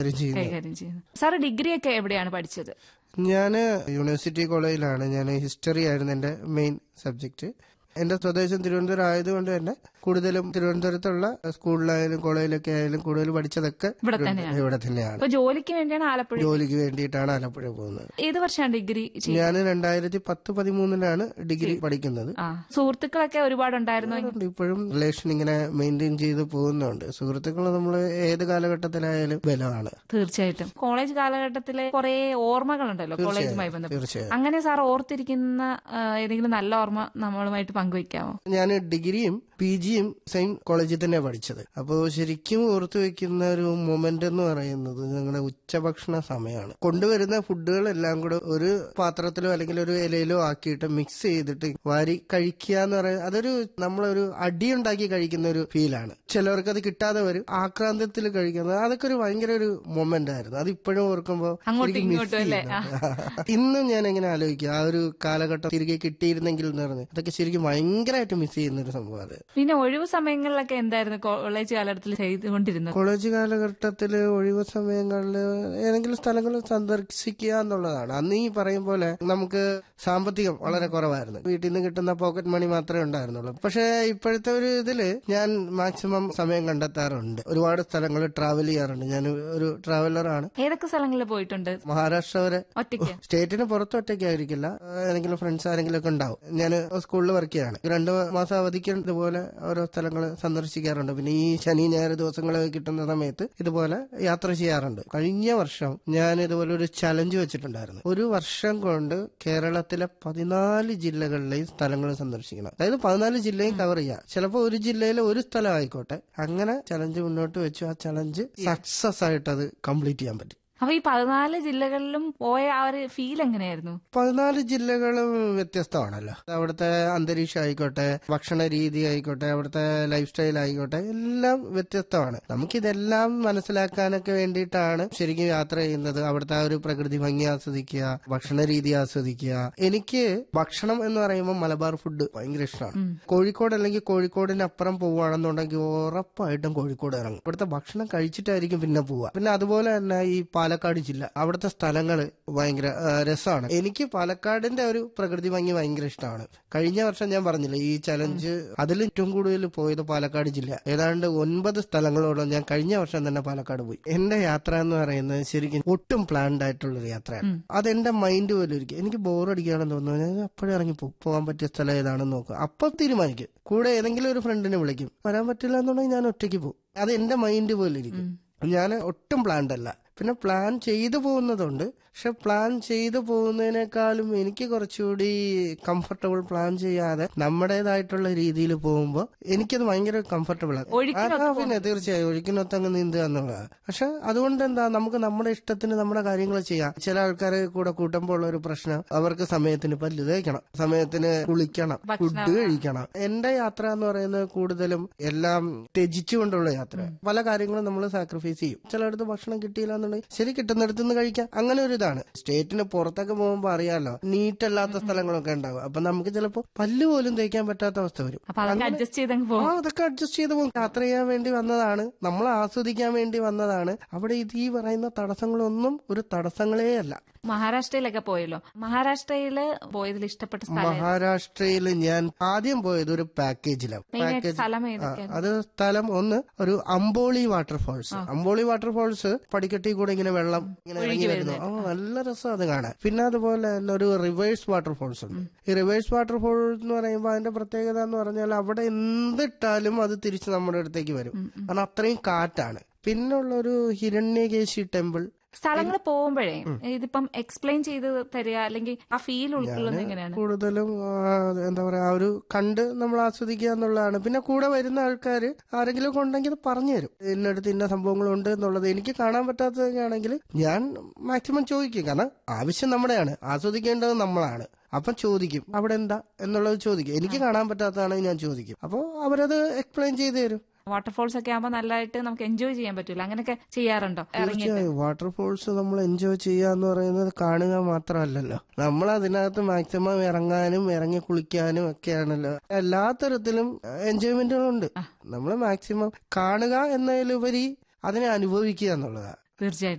കൈകാര്യം ചെയ്യുന്നത് കൈകാര്യം ചെയ്യുന്നത് സാറ് ഡിഗ്രി ഒക്കെ എവിടെയാണ് പഠിച്ചത് ഞാൻ യൂണിവേഴ്സിറ്റി കോളേജിലാണ് ഞാൻ ഹിസ്റ്ററി ആയിരുന്നു എൻ്റെ മെയിൻ സബ്ജക്റ്റ് എൻ്റെ സ്വദേശം തിരുവനന്തപുരം ആയതുകൊണ്ട് തന്നെ കൂടുതലും തിരുവനന്തപുരത്തുള്ള സ്കൂളിലായാലും കോളേജിലൊക്കെ ആയാലും കൂടുതൽ പഠിച്ചതൊക്കെ ഇവിടെ തന്നെയാണ് ഇവിടെ തന്നെയാണ് അപ്പൊ ജോലിക്ക് വേണ്ടിയാണ് ആലപ്പുഴ ജോലിക്ക് വേണ്ടിയിട്ടാണ് ആലപ്പുഴ പോകുന്നത് ഏത് വർഷമാണ് ഡിഗ്രി ചെയ്തത്? ഞാൻ രണ്ടായിരത്തി പത്ത് പതിമൂന്നിലാണ് ഡിഗ്രി പഠിക്കുന്നത് ആ സുഹൃത്തുക്കളൊക്കെ ഒരുപാടുണ്ടായിരുന്നു ഉണ്ട്. ഇപ്പോഴും റിലേഷൻ ഇങ്ങനെ മെയിൻറ്റെയിൻ ചെയ്ത് പോകുന്നുണ്ട് സുഹൃത്തുക്കൾ നമ്മൾ ഏത് കാലഘട്ടത്തിലായാലും ബലമാണ് തീർച്ചയായിട്ടും കോളേജ് കാലഘട്ടത്തിലെ കുറെ ഓർമ്മകളുണ്ടല്ലോ കോളേജുമായി ബന്ധപ്പെട്ട് തീർച്ചയായും അങ്ങനെ സാർ ഓർത്തിരിക്കുന്ന ആ, ഏതെങ്കിലും നല്ല ഓർമ്മ നമ്മളുമായിട്ട് പങ്കുവെക്കാമോ ഞാൻ ഡിഗ്രിയും പി ജിയും സെയിം കോളേജിൽ തന്നെ പഠിച്ചത് അപ്പോൾ ശരിക്കും ഓർത്തു വെക്കുന്ന ഒരു മൊമെന്റ് എന്ന് പറയുന്നത് ഞങ്ങളുടെ ഉച്ചഭക്ഷണ സമയമാണ് കൊണ്ടുവരുന്ന ഫുഡുകളെല്ലാം കൂടെ ഒരു പാത്രത്തിലോ അല്ലെങ്കിൽ ഒരു ഇലയിലോ ആക്കിയിട്ട് മിക്സ് ചെയ്തിട്ട് വാരി കഴിക്കുക എന്ന് പറയുന്നത് അതൊരു നമ്മളൊരു അടിയുണ്ടാക്കി കഴിക്കുന്ന ഒരു ഫീലാണ് ചിലവർക്ക് അത് കിട്ടാതെ വരും ആക്രാന്തത്തിൽ കഴിക്കുന്നത് അതൊക്കെ ഒരു ഭയങ്കര ഒരു മൊമെന്റ് ആയിരുന്നു അത് ഇപ്പോഴും ഓർക്കുമ്പോൾ അങ്ങോട്ടും ശരിക്കും miss ഇങ്ങോട്ടും അല്ലേ? ചെയ്യുന്നുണ്ട്. ഇന്നും ഞാൻ എങ്ങനെ ആലോചിക്കും ആ ഒരു കാലഘട്ടം തിരികെ കിട്ടിയിരുന്നെങ്കിൽ എന്ന് പറഞ്ഞ് അതൊക്കെ ശരിക്കും ഭയങ്കരമായിട്ട് മിസ് ചെയ്യുന്ന ഒരു സംഭവം അത് പിന്നെ ഒഴിവു സമയങ്ങളിലൊക്കെ എന്തായിരുന്നു കോളേജ് കാലഘട്ടത്തിൽ ചെയ്തുകൊണ്ടിരുന്നത് കോളേജ് കാലഘട്ടത്തിൽ ഒഴിവ് സമയങ്ങളിൽ ഏതെങ്കിലും സ്ഥലങ്ങൾ സന്ദർശിക്കുക എന്നുള്ളതാണ് അന്ന് ഈ പറയും പോലെ നമുക്ക് സാമ്പത്തികം വളരെ കുറവായിരുന്നു വീട്ടിൽ നിന്ന് കിട്ടുന്ന പോക്കറ്റ് മണി മാത്രമേ ഉണ്ടായിരുന്നുള്ളൂ പക്ഷേ ഇപ്പോഴത്തെ ഒരു ഇതില് ഞാൻ മാക്സിമം സമയം കണ്ടെത്താറുണ്ട് ഒരുപാട് സ്ഥലങ്ങൾ ട്രാവൽ ചെയ്യാറുണ്ട് ഞാൻ ഒരു ട്രാവലറാണ് ഏതൊക്കെ സ്ഥലങ്ങളിൽ പോയിട്ടുണ്ട് മഹാരാഷ്ട്ര വരെ ഒറ്റയ്ക്ക് സ്റ്റേറ്റിന് പുറത്ത് ഒറ്റയ്ക്കായിരിക്കില്ല ഏതെങ്കിലും ഫ്രണ്ട്സ് ആരെങ്കിലും ഒക്കെ ഉണ്ടാവും ഞാൻ സ്കൂളിൽ വർക്ക് ചെയ്യാണ് രണ്ടു മാസം അവധിക്ക് ഇതുപോലെ ഓരോ സ്ഥലങ്ങൾ സന്ദർശിക്കാറുണ്ട് പിന്നെ ഈ ശനി ഞായർ ദിവസങ്ങൾ കിട്ടുന്ന സമയത്ത് ഇതുപോലെ യാത്ര ചെയ്യാറുണ്ട് കഴിഞ്ഞ വർഷം ഞാൻ ഇതുപോലെ ഒരു ചലഞ്ച് വെച്ചിട്ടുണ്ടായിരുന്നു ഒരു വർഷം കൊണ്ട് കേരളത്തിലെ പതിനാല് ജില്ലകളിലെയും സ്ഥലങ്ങൾ സന്ദർശിക്കണം അതായത് പതിനാല് ജില്ലയും കവർ ചെയ്യാം ചിലപ്പോൾ ഒരു ജില്ലയിലെ ഒരു സ്ഥലം ആയിക്കോട്ടെ അങ്ങനെ ചലഞ്ച് മുന്നോട്ട് വെച്ചു ആ ചലഞ്ച് സക്സസ് ആയിട്ട് അത് കംപ്ലീറ്റ് ചെയ്യാൻ പറ്റി അപ്പൊ ഈ പതിനാല് ജില്ലകളിലും പോയ ആ ഒരു ഫീൽ എങ്ങനെയായിരുന്നു പതിനാല് ജില്ലകളും വ്യത്യസ്തമാണല്ലോ അവിടുത്തെ അന്തരീക്ഷം ആയിക്കോട്ടെ ഭക്ഷണ രീതി ആയിക്കോട്ടെ അവിടുത്തെ ലൈഫ് സ്റ്റൈൽ ആയിക്കോട്ടെ എല്ലാം വ്യത്യസ്തമാണ് നമുക്കിതെല്ലാം മനസ്സിലാക്കാനൊക്കെ വേണ്ടിയിട്ടാണ് ശരിക്കും യാത്ര ചെയ്യുന്നത് അവിടുത്തെ ആ ഒരു പ്രകൃതി ഭംഗി ആസ്വദിക്കുക ഭക്ഷണ രീതി ആസ്വദിക്കുക എനിക്ക് ഭക്ഷണം എന്ന് പറയുമ്പോൾ മലബാർ ഫുഡ് ഭയങ്കര ഇഷ്ടമാണ് കോഴിക്കോട് അല്ലെങ്കിൽ കോഴിക്കോടിനപ്പുറം പോവുകയാണെന്നുണ്ടെങ്കിൽ ഉറപ്പായിട്ടും കോഴിക്കോട് ഇറങ്ങും ഇവിടുത്തെ ഭക്ഷണം കഴിച്ചിട്ടായിരിക്കും പിന്നെ പോവുക പിന്നെ അതുപോലെ തന്നെ ഈ പാലക്കാട് ജില്ല അവിടുത്തെ സ്ഥലങ്ങൾ ഭയങ്കര ആ, രസമാണ് എനിക്ക് പാലക്കാടിന്റെ ഒരു പ്രകൃതി ഭംഗി ഭയങ്കര ഇഷ്ടമാണ് കഴിഞ്ഞ വർഷം ഞാൻ പറഞ്ഞില്ലേ ഈ ചലഞ്ച് അതിൽ ഏറ്റവും കൂടുതൽ പോയത് പാലക്കാട് ജില്ല ഏതാണ്ട് ഒൻപത് സ്ഥലങ്ങളോളം ഞാൻ കഴിഞ്ഞ വർഷം തന്നെ പാലക്കാട് പോയി എന്റെ യാത്ര എന്ന് പറയുന്നത് ശരിക്കും ഒട്ടും പ്ലാൻഡ് ആയിട്ടുള്ള ഒരു യാത്രയാണ് അതെന്റെ മൈൻഡ് പോലും ഇരിക്കും എനിക്ക് ബോറടിക്കുകയാണെന്ന് തോന്നുന്നു ഞാൻ അപ്പോഴേ ഇറങ്ങി പോകും പോകാൻ പറ്റിയ സ്ഥലം ഏതാണെന്ന് നോക്കും അപ്പൊ തീരുമാനിക്കും കൂടെ ഏതെങ്കിലും ഒരു ഫ്രണ്ടിനെ വിളിക്കും വരാൻ പറ്റില്ല എന്നുണ്ടെങ്കിൽ ഞാൻ ഒറ്റയ്ക്ക് പോകും അത് എന്റെ മൈൻഡ് പോലെ ഇരിക്കും ഞാൻ ഒട്ടും പ്ലാൻഡ് അല്ല പിന്നെ പ്ലാൻ ചെയ്തു പോകുന്നതുണ്ട് പക്ഷെ പ്ലാൻ ചെയ്തു പോകുന്നതിനേക്കാളും എനിക്ക് കുറച്ചുകൂടി കംഫർട്ടബിൾ പ്ലാൻ ചെയ്യാതെ നമ്മുടേതായിട്ടുള്ള രീതിയിൽ പോകുമ്പോൾ എനിക്കത് ഭയങ്കര കംഫർട്ടബിൾ ആണ് ഒഴുക്കിനൊത്ത് ആ, പിന്നെ തീർച്ചയായും ഒഴുക്കിനൊത്ത് അങ്ങ് നീന്തുക എന്നുള്ളതാണ് പക്ഷെ അതുകൊണ്ട് എന്താ നമുക്ക് നമ്മുടെ ഇഷ്ടത്തിന് നമ്മുടെ കാര്യങ്ങൾ ചെയ്യാം ചില ആൾക്കാർ കൂടെ കൂട്ടുമ്പോൾ ഉള്ള ഒരു പ്രശ്നം അവർക്ക് സമയത്തിന് പല്ല് തേക്കണം സമയത്തിന് കുളിക്കണം ഫുഡ് കഴിക്കണം എന്റെ യാത്ര എന്ന് പറയുന്നത് കൂടുതലും എല്ലാം ത്യജിച്ചുകൊണ്ടുള്ള യാത്ര പല കാര്യങ്ങളും നമ്മൾ സാക്രിഫൈസ് ചെയ്യും ചിലയിടത്ത് ഭക്ഷണം കിട്ടിയില്ല എന്നുണ്ടെങ്കിൽ ശരി കിട്ടുന്നിടത്ത് നിന്ന് കഴിക്കാം അങ്ങനെ ഒരു ഇതാണ് സ്റ്റേറ്റിന് പുറത്തൊക്കെ പോകുമ്പോൾ അറിയാലോ നീറ്റ് അല്ലാത്ത സ്ഥലങ്ങളൊക്കെ ഉണ്ടാവും അപ്പൊ നമുക്ക് ചിലപ്പോൾ പല്ല് പോലും തേക്കാൻ പറ്റാത്ത അവസ്ഥ വരും അപ്പൊ അതൊക്കെ അഡ്ജസ്റ്റ് ചെയ്തങ്ങ് ആ പോകും അതൊക്കെ അഡ്ജസ്റ്റ് ചെയ്ത് പോകും യാത്ര ചെയ്യാൻ വേണ്ടി വന്നതാണ് നമ്മൾ ആസ്വദിക്കാൻ വേണ്ടി വന്നതാണ് അവിടെ ഇത് ഈ പറയുന്ന തടസ്സങ്ങളൊന്നും ഒരു തടസ്സങ്ങളേ അല്ല മഹാരാഷ്ട്രയിലൊക്കെ പോയല്ലോ മഹാരാഷ്ട്രയില് പോയതിൽ ഇഷ്ടപ്പെട്ട സ്ഥലം മഹാരാഷ്ട്രയിൽ ഞാൻ ആദ്യം പോയത് ഒരു പാക്കേജിലാണ് മെയിനായിട്ട് സ്ഥലം ഏതൊക്കെ അത് സ്ഥലം ഒന്ന് ഒരു അമ്പോളി വാട്ടർഫോൾസ് അമ്പോളി വാട്ടർഫോൾസ് പടിക്കെട്ടി കൂടെ ഇങ്ങനെ വെള്ളം ഇങ്ങനെ ഇറങ്ങി വരുന്നു ആ നല്ല രസം അത് കാണാൻ പിന്നെ അതുപോലെ തന്നെ ഒരു റിവേഴ്സ് വാട്ടർഫോൾസ് ഉണ്ട് ഈ റിവേഴ്സ് വാട്ടർഫോൾ എന്ന് പറയുമ്പോൾ അതിന്റെ പ്രത്യേകത എന്ന് പറഞ്ഞാൽ അവിടെ എന്തിട്ടാലും അത് തിരിച്ച് നമ്മുടെ അടുത്തേക്ക് വരും കാരണം അത്രയും കാറ്റാണ് പിന്നുള്ള ഒരു ഹിരണ്യകേശി ടെമ്പിൾ സ്ഥലങ്ങൾ പോകുമ്പോഴേ ഇതിപ്പം എക്സ്പ്ലെയിൻ ചെയ്ത് തരിക അല്ലെങ്കിൽ ആ ഫീൽ ഉൾക്കൊള്ളുന്നത് എങ്ങനെയാണ് കൂടുതലും ആ, എന്താ പറയാ ആ ഒരു കണ്ട് നമ്മൾ ആസ്വദിക്കുക എന്നുള്ളതാണ് പിന്നെ കൂടെ വരുന്ന ആൾക്കാർ ആരെങ്കിലും ഒക്കെ ഉണ്ടെങ്കിൽ അത് പറഞ്ഞു തരും ഇന്നടുത്ത് ഇന്ന സംഭവങ്ങളുണ്ട് എന്നുള്ളത് എനിക്ക് കാണാൻ പറ്റാത്തതൊക്കെ ആണെങ്കിൽ ഞാൻ മാക്സിമം ചോദിക്കും കാരണം ആവശ്യം നമ്മുടെയാണ് ആസ്വദിക്കേണ്ടത് നമ്മളാണ് അപ്പം ചോദിക്കും അവിടെ എന്താ എന്നുള്ളത് ചോദിക്കും എനിക്ക് കാണാൻ പറ്റാത്തതാണെങ്കിൽ ഞാൻ ചോദിക്കും അപ്പോൾ അവരത് എക്സ്പ്ലെയിൻ ചെയ്തു തരും വാട്ടർഫോൾസ് ഒക്കെ ആകുമ്പോൾ നല്ലതായിട്ട് നമുക്ക് എൻജോയ് ചെയ്യാൻ പറ്റൂല അങ്ങനെയൊക്കെ ചെയ്യാറുണ്ടോ ഇറങ്ങി തീർച്ചയായും വാട്ടർഫോൾസ് നമ്മൾ എൻജോയ് ചെയ്യുക എന്ന് പറയുന്നത് കാണുക മാത്രമല്ലല്ലോ നമ്മൾ അതിനകത്ത് മാക്സിമം ഇറങ്ങാനും ഇറങ്ങി കുളിക്കാനും ഒക്കെയാണല്ലോ എല്ലാ തരത്തിലും എൻജോയ്മെന്റുകളുണ്ട് നമ്മൾ മാക്സിമം കാണുക എന്നതിലുപരി അതിനെ അനുഭവിക്കുക എന്നുള്ളതാണ് തീർച്ചയായിട്ടും